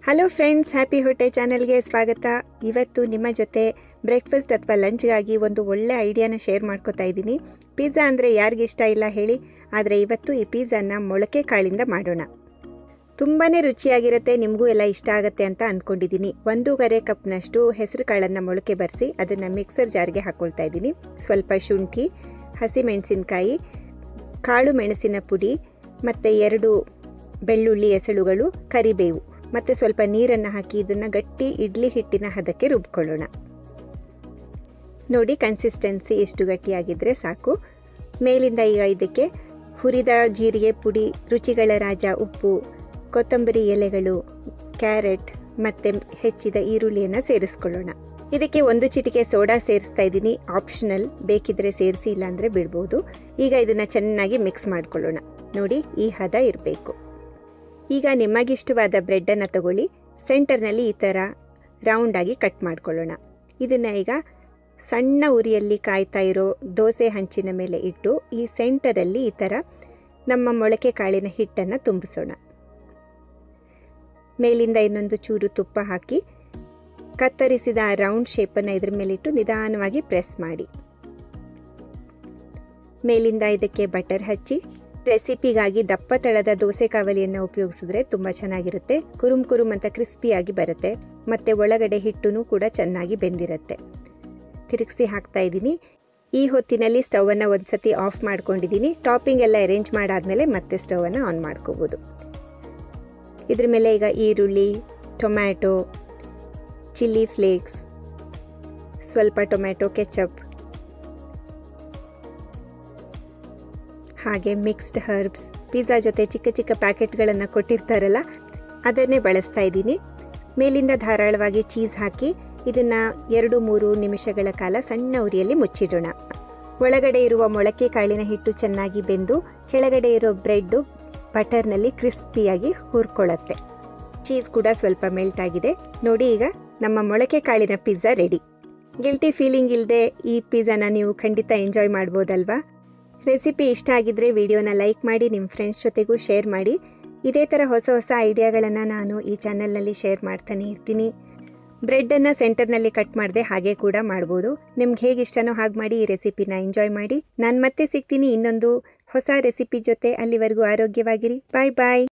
hello friends happy ಹೊಟ್ಟೆ ಚಾನಲ್ಗೆ ಸ್ವಾಗತ ಇವತ್ತು ನಿಮ್ಮ ಜೊತೆ ಬ್ರೇಕ್ಫಾಸ್ಟ್ ಅಥವಾ ಲಂಚ್ಗಾಗಿ ಒಂದು ಒಳ್ಳೆ ಐಡಿಯಾನ ಶೇರ್ ಮಾಡ್ಕೋತಾ ಇದ್ದೀನಿ ಪಿಜ್ಜಾ ಅಂದರೆ ಯಾರಿಗಿಷ್ಟ ಇಲ್ಲ ಹೇಳಿ ಆದರೆ ಇವತ್ತು ಈ ಪಿಜ್ಜಾನ ಮೊಳಕೆ ಕಾಳಿಂದ ಮಾಡೋಣ ತುಂಬಾ ರುಚಿಯಾಗಿರುತ್ತೆ ನಿಮಗೂ ಎಲ್ಲ ಇಷ್ಟ ಆಗುತ್ತೆ ಅಂತ ಅಂದ್ಕೊಂಡಿದ್ದೀನಿ ಒಂದೂವರೆ ಕಪ್ನಷ್ಟು ಹೆಸರು ಕಾಳನ್ನು ಮೊಳಕೆ ಬರೆಸಿ ಅದನ್ನು ಮಿಕ್ಸರ್ ಜಾರ್ಗೆ ಹಾಕ್ಕೊಳ್ತಾ ಇದ್ದೀನಿ ಸ್ವಲ್ಪ ಶುಂಠಿ ಹಸಿಮೆಣಸಿನ್ಕಾಯಿ ಕಾಳು ಮೆಣಸಿನ ಪುಡಿ ಮತ್ತು ಎರಡು ಬೆಳ್ಳುಳ್ಳಿ ಎಸಳುಗಳು ಕರಿಬೇವು ಮತ್ತು ಸ್ವಲ್ಪ ನೀರನ್ನು ಹಾಕಿ ಇದನ್ನು ಗಟ್ಟಿ ಇಡ್ಲಿ ಹಿಟ್ಟಿನ ಹದಕ್ಕೆ ರುಬ್ಕೊಳ್ಳೋಣ ನೋಡಿ ಕನ್ಸಿಸ್ಟೆನ್ಸಿ ಎಷ್ಟು ಗಟ್ಟಿಯಾಗಿದ್ದರೆ ಸಾಕು ಮೇಲಿಂದ ಈಗ ಇದಕ್ಕೆ ಹುರಿದ ಜೀರಿಗೆ ಪುಡಿ ರುಚಿಗಳ ರಾಜ ಉಪ್ಪು ಕೊತ್ತಂಬರಿ ಎಲೆಗಳು ಕ್ಯಾರೆಟ್ ಮತ್ತು ಹೆಚ್ಚಿದ ಈರುಳ್ಳಿಯನ್ನು ಸೇರಿಸ್ಕೊಳ್ಳೋಣ ಇದಕ್ಕೆ ಒಂದು ಚಿಟಿಕೆ ಸೋಡಾ ಸೇರಿಸ್ತಾ ಇದ್ದೀನಿ ಆಪ್ಷನಲ್ ಬೇಕಿದ್ರೆ ಸೇರಿಸಿ ಇಲ್ಲಾಂದರೆ ಬಿಡ್ಬೋದು ಈಗ ಇದನ್ನು ಚೆನ್ನಾಗಿ ಮಿಕ್ಸ್ ಮಾಡ್ಕೊಳ್ಳೋಣ ನೋಡಿ ಈ ಹದ ಇರಬೇಕು ಈಗ ನಿಮಗಿಷ್ಟವಾದ ಬ್ರೆಡ್ಡನ್ನು ತಗೊಳ್ಳಿ ಸೆಂಟರ್ನಲ್ಲಿ ಈ ಥರ ರೌಂಡಾಗಿ ಕಟ್ ಮಾಡ್ಕೊಳ್ಳೋಣ ಇದನ್ನು ಈಗ ಸಣ್ಣ ಉರಿಯಲ್ಲಿ ಕಾಯ್ತಾ ಇರೋ ದೋಸೆ ಹಂಚಿನ ಮೇಲೆ ಇಟ್ಟು ಈ ಸೆಂಟರಲ್ಲಿ ಈ ಥರ ನಮ್ಮ ಮೊಳಕೆ ಕಾಳಿನ ಹಿಟ್ಟನ್ನು ತುಂಬಿಸೋಣ ಮೇಲಿಂದ ಇನ್ನೊಂದು ಚೂರು ತುಪ್ಪ ಹಾಕಿ ಕತ್ತರಿಸಿದ ರೌಂಡ್ ಶೇಪನ್ನು ಇದ್ರ ಮೇಲಿಟ್ಟು ನಿಧಾನವಾಗಿ ಪ್ರೆಸ್ ಮಾಡಿ ಮೇಲಿಂದ ಇದಕ್ಕೆ ಬಟರ್ ಹಚ್ಚಿ ರೆಸಿಪಿಗಾಗಿ ದಪ್ಪ ತಳದ ದೋಸೆ ಕಾವಲಿಯನ್ನು ಉಪಯೋಗಿಸಿದ್ರೆ ತುಂಬ ಚೆನ್ನಾಗಿರುತ್ತೆ ಕುರುಮ್ ಕುರುಮ್ ಅಂತ ಕ್ರಿಸ್ಪಿಯಾಗಿ ಬರುತ್ತೆ ಮತ್ತು ಒಳಗಡೆ ಹಿಟ್ಟು ಕೂಡ ಚೆನ್ನಾಗಿ ಬೆಂದಿರುತ್ತೆ ತಿರುಗಿಸಿ ಹಾಕ್ತಾ ಇದ್ದೀನಿ ಈ ಹೊತ್ತಿನಲ್ಲಿ ಸ್ಟವನ್ನು ಒಂದ್ಸತಿ ಆಫ್ ಮಾಡ್ಕೊಂಡಿದ್ದೀನಿ ಟಾಪಿಂಗ್ ಎಲ್ಲ ಅರೇಂಜ್ ಮಾಡಾದ್ಮೇಲೆ ಮತ್ತೆ ಸ್ಟವನ್ನು ಆನ್ ಮಾಡ್ಕೋಬೋದು ಇದ್ರ ಮೇಲೆ ಈಗ ಈರುಳ್ಳಿ ಟೊಮ್ಯಾಟೊ ಚಿಲ್ಲಿ ಫ್ಲೇಕ್ಸ್ ಸ್ವಲ್ಪ ಟೊಮ್ಯಾಟೊ ಕೆಚಪ್ ಹಾಗೆ ಮಿಕ್ಸ್ಡ್ ಹರ್ಬ್ಸ್ ಪಿಜ್ಜಾ ಜೊತೆ ಚಿಕ್ಕ ಚಿಕ್ಕ ಪ್ಯಾಕೆಟ್ಗಳನ್ನು ಕೊಟ್ಟಿರ್ತಾರಲ್ಲ ಅದನ್ನೇ ಬಳಸ್ತಾ ಇದ್ದೀನಿ ಮೇಲಿಂದ ಧಾರಾಳವಾಗಿ ಚೀಸ್ ಹಾಕಿ ಇದನ್ನು ಎರಡು ಮೂರು ನಿಮಿಷಗಳ ಕಾಲ ಸಣ್ಣ ಉರಿಯಲ್ಲಿ ಮುಚ್ಚಿಡೋಣ ಒಳಗಡೆ ಇರುವ ಮೊಳಕೆ ಕಾಳಿನ ಹಿಟ್ಟು ಚೆನ್ನಾಗಿ ಬೆಂದು ಕೆಳಗಡೆ ಇರೋ ಬ್ರೆಡ್ಡು ಬಟರ್ನಲ್ಲಿ ಕ್ರಿಸ್ಪಿಯಾಗಿ ಹುರ್ಕೊಳ್ಳುತ್ತೆ ಚೀಸ್ ಕೂಡ ಸ್ವಲ್ಪ ಮೆಲ್ಟ್ ಆಗಿದೆ ನೋಡಿ ಈಗ ನಮ್ಮ ಮೊಳಕೆ ಕಾಳಿನ ಪಿಜ್ಜಾ ರೆಡಿ ಗಿಲ್ಟಿ ಫೀಲಿಂಗ್ ಇಲ್ಲದೆ ಈ ಪಿಜ್ಜಾನ ನೀವು ಖಂಡಿತ ಎಂಜಾಯ್ ಮಾಡ್ಬೋದಲ್ವಾ ರೆಸಿಪಿ ಇಷ್ಟ ಆಗಿದ್ರೆ ವಿಡಿಯೋನ ಲೈಕ್ ಮಾಡಿ ನಿಮ್ಮ ಫ್ರೆಂಡ್ಸ್ ಜೊತೆಗೂ ಶೇರ್ ಮಾಡಿ ಇದೇ ಥರ ಹೊಸ ಹೊಸ ಐಡಿಯಾಗಳನ್ನು ನಾನು ಈ ಚಾನಲ್ನಲ್ಲಿ ಶೇರ್ ಮಾಡ್ತಾನೆ ಇರ್ತೀನಿ ಬ್ರೆಡ್ಡನ್ನು ಸೆಂಟರ್ನಲ್ಲಿ ಕಟ್ ಮಾಡದೆ ಹಾಗೆ ಕೂಡ ಮಾಡ್ಬೋದು ನಿಮ್ಗೆ ಹೇಗೆ ಇಷ್ಟನೋ ಹಾಗೆ ಮಾಡಿ ಈ ರೆಸಿಪಿನ ಎಂಜಾಯ್ ಮಾಡಿ ನಾನು ಮತ್ತೆ ಸಿಗ್ತೀನಿ ಇನ್ನೊಂದು ಹೊಸ ರೆಸಿಪಿ ಜೊತೆ ಅಲ್ಲಿವರೆಗೂ ಆರೋಗ್ಯವಾಗಿರಿ ಬಾಯ್ ಬಾಯ್